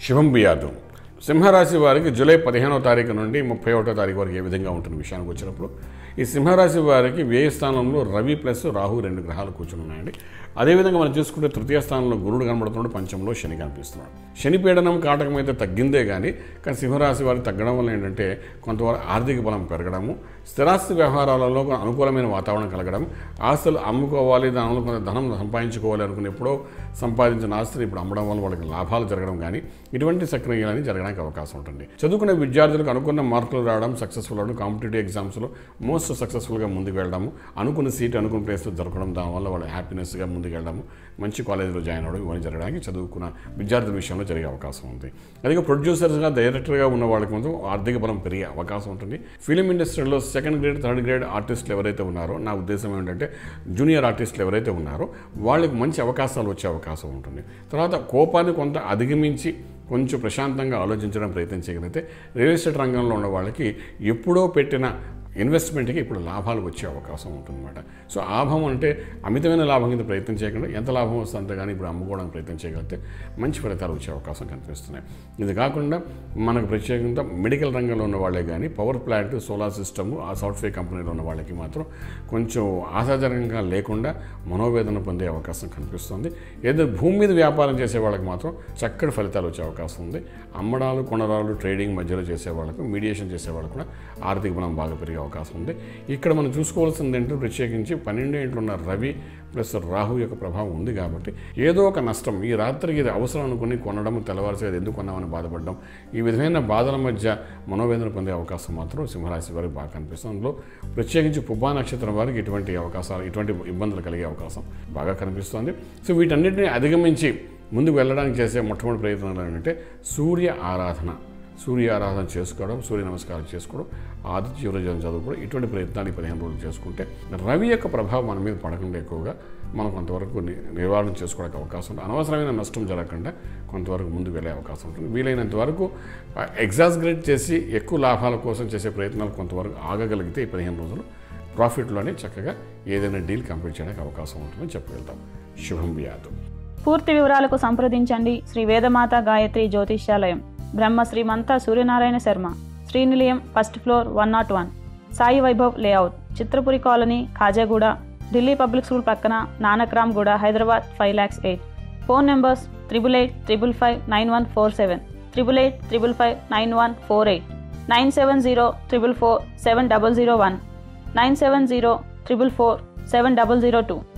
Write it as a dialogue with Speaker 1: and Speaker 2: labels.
Speaker 1: శుభం బియాదు సింహరాశి వారికి జూలై పదిహేనవ తారీఖు నుండి ముప్పై ఒకటో తారీఖు వరకు ఏ విధంగా ఉంటుంది విషయానికి వచ్చినప్పుడు ఈ సింహరాశి వారికి వ్యయ స్థానంలో రవి ప్లస్ రాహు రెండు గ్రహాలు కూర్చుని ఉన్నాయండి అదేవిధంగా మనం చూసుకుంటే తృతీయ స్థానంలో గురుడు కనబడుతున్నాడు పంచంలో శని కనిపిస్తున్నాడు శని పీడనం కాటకం అయితే తగ్గిందే కానీ కానీ సింహరాశి వారికి తగ్గడం వల్ల ఏంటంటే కొంతవరకు ఆర్థిక బలం పెరగడము స్థిరాస్తి వ్యవహారాలలో అనుకూలమైన వాతావరణం కలగడం ఆస్తులు అమ్ముకోవాలి దానివల్ల కొంత ధనం సంపాదించుకోవాలి అనుకుని ఎప్పుడో సంపాదించిన ఆస్తులు ఇప్పుడు అమ్మడం వల్ల వాళ్ళకి లాభాలు జరగడం కానీ ఇటువంటి సక్రియాలని జరగడానికి అవకాశం ఉంటుంది చదువుకునే విద్యార్థులకు అనుకున్న మార్కులు రావడం సక్సెస్ఫుల్ అవడం కాంపిటేటివ్ ఎగ్జామ్స్లో మోస్ట్ సక్సెస్ఫుల్గా ముందుకు వెళ్ళడము అనుకున్న సీట్ అనుకున్న ప్లేస్లో దొరకడం దానివల్ల వాళ్ళు హ్యాపీనెస్గా ముందుకు వెళ్ళడము మంచి కాలేజీలో జాయిన్ అవ్వడం ఇవన్నీ జరగడానికి చదువుకున్న విద్యార్థుల విషయంలో జరిగే అవకాశం ఉంది అదే ప్రొడ్యూసర్స్గా డైరెక్టర్గా ఉన్న వాళ్ళకి మాత్రం ఆర్థిక బలం పెరిగే అవకాశం ఉంటుంది ఫిలిం ఇండస్ట్రీలో సెకండ్ గ్రేడ్ థర్డ్ గ్రేడ్ ఆర్టిస్టులు ఎవరైతే ఉన్నారో నా ఉద్దేశం ఏంటంటే జూనియర్ ఆర్టిస్టులు ఎవరైతే ఉన్నారో వాళ్ళకి మంచి అవకాశాలు వచ్చే అవకాశం ఉంటుంది తర్వాత కోపాన్ని కొంత అధిగమించి కొంచెం ప్రశాంతంగా ఆలోచించడం ప్రయత్నం చేయగలిగితే రియల్ ఎస్టేట్ రంగంలో ఉన్న వాళ్ళకి ఎప్పుడో పెట్టిన ఇన్వెస్ట్మెంట్కి ఇప్పుడు లాభాలు వచ్చే అవకాశం ఉంటుందన్నమాట సో లాభం అంటే అమితమైన లాభం కింద ప్రయత్నం చేయకుండా ఎంత లాభం వస్తే అంత కానీ ఇప్పుడు అమ్ముకోవడానికి ప్రయత్నం చేయగలిగితే మంచి ఫలితాలు వచ్చే అవకాశం కనిపిస్తున్నాయి ఇది కాకుండా మనకు ప్రత్యేకంగా మెడికల్ రంగంలో ఉన్న వాళ్ళే కానీ పవర్ ప్లాంట్ సోలార్ సిస్టమ్ ఆ సాఫ్ట్వేర్ కంపెనీలో ఉన్న వాళ్ళకి మాత్రం కొంచెం ఆశాజనకంగా లేకుండా మనోవేదన పొందే అవకాశం కనిపిస్తుంది ఏదో భూమి మీద వ్యాపారం చేసే వాళ్ళకి మాత్రం చక్కటి ఫలితాలు వచ్చే అవకాశం ఉంది అమ్మడాలు కొనడాలు ట్రేడింగ్ మధ్యలో చేసే వాళ్ళకు మీడియేషన్ చేసే వాళ్ళకు కూడా ఆర్థిక బలం బాగా పెరిగే అవకాశం ఉంది ఇక్కడ మనం చూసుకోవాల్సింది ఏంటంటే ప్రత్యేకించి పన్నెండు ఇంట్లో ఉన్న రవి ప్లస్ రాహు యొక్క ప్రభావం ఉంది కాబట్టి ఏదో ఒక నష్టం ఈ రాత్రికి ఇది అవసరం అనుకుని కొనడం తెల్లవారుసే అది ఎందుకు కొన్నామని బాధపడడం ఈ విధమైన బాధల మధ్య మనోవేదన పొందే అవకాశం మాత్రం సింహరాశి వారికి బాగా కనిపిస్తుంది అందులో ప్రత్యేకించి పుబ్బా నక్షత్రం వారికి ఇటువంటి అవకాశాలు ఇటువంటి ఇబ్బందులు కలిగే అవకాశం బాగా కనిపిస్తుంది సో వీటన్నిటిని అధిగమించి ముందుకు వెళ్ళడానికి చేసే మొట్టమొదటి ప్రయత్నాలు ఏంటంటే సూర్య ఆరాధన సూర్య ఆరాధన చేసుకోవడం సూర్య నమస్కారం చేసుకోవడం ఆదిత్య యువరజనం చదువుకోవడం ఇటువంటి ప్రయత్నాలు ఈ పదిహేను రోజులు చేసుకుంటే రవి యొక్క ప్రభావం మన మీద పడకుండా ఎక్కువగా మనం కొంతవరకు ని- నివారణ చేసుకోవడానికి అవకాశం ఉంటుంది అనవసరమైన నష్టం జరగకుండా కొంతవరకు ముందుకు వెళ్ళే అవకాశం ఉంటుంది వీలైనంత వరకు ఎగ్జాస్గ్రేట్ చేసి ఎక్కువ లాభాల కోసం చేసే ప్రయత్నాలు కొంతవరకు ఆగగలిగితే ఈ పదిహేను రోజులు ప్రాఫిట్లోనే చక్కగా ఏదైనా డీల్ కంప్లీట్ చేయడానికి అవకాశం ఉంటుందని చెప్పగలుగుతాం శుభం వ్యాధు
Speaker 2: పూర్తి వివరాలకు సంప్రదించండి Shri Vedamata Gayatri Jyotishyalayam Brahma Srimanta Suryanarayana Sharma Srinilayam first floor one naught one Sai Vaibhav layout Chitrapuri colony Khajaguda Delhi public school పక్కన Nanakramguda Hyderabad five lakhs eight phone numbers triple eight triple five nine one four seven triple eight triple five nine one four eight nine seven zero triple four seven double zero one nine seven zero triple four seven double zero two